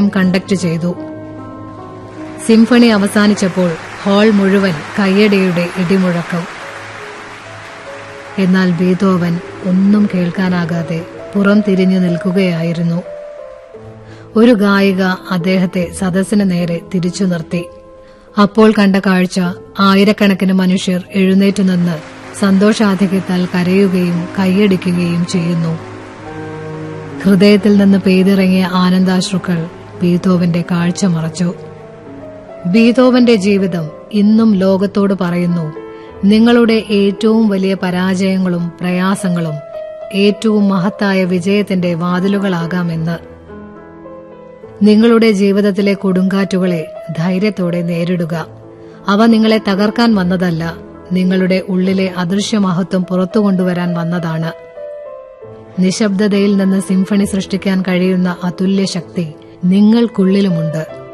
conduct ചെയ്തു symphony അവസാനിച്ചപ്പോൾ hall മുഴുവൻ കയ്യടിയുടെ ഇടിമുഴക്കം എന്നാൽ ബീതോവൻ ഒന്നും കേൾക്കാനാകാതെ പുറം തിരിഞ്ഞു നിൽക്കുകയായിരുന്നു ഒരു ഗായിക അദ്ദേഹത്തെ സദസ്സിന് നേരെ തിരിച്ചു നിർത്തി അപ്പോൾ കണ്ട കാഴ്ച ആയിരക്കണക്കിന് മനുഷ്യർ എഴുന്നേറ്റ് നിന്ന് സന്തോഷാധിക്യത്താൽ കരയുകയും കൈയടിക്കുകയും ചെയ്യുന്നു ഹൃദയത്തിൽ നിന്ന് പെയ്തിറങ്ങിയ ആനന്ദാശ്രുക്കൾ ബീതോവന്റെ കാഴ്ച മറച്ചു ബീതോവന്റെ ജീവിതം ഇന്നും ലോകത്തോട് പറയുന്നു നിങ്ങളുടെ ഏറ്റവും വലിയ പരാജയങ്ങളും പ്രയാസങ്ങളും ഏറ്റവും മഹത്തായ വിജയത്തിന്റെ വാതിലുകളാകാമെന്ന് നിങ്ങളുടെ ജീവിതത്തിലെ കൊടുങ്കാറ്റുകളെ ധൈര്യത്തോടെ നേരിടുക അവ നിങ്ങളെ തകർക്കാൻ വന്നതല്ല നിങ്ങളുടെ ഉള്ളിലെ അദൃശ്യമഹത്വം പുറത്തു കൊണ്ടുവരാൻ വന്നതാണ് നിശബ്ദതയിൽ നിന്ന് സിംഫണി സൃഷ്ടിക്കാൻ കഴിയുന്ന അതുല്യ ശക്തി നിങ്ങൾക്കുള്ളിലുമുണ്ട്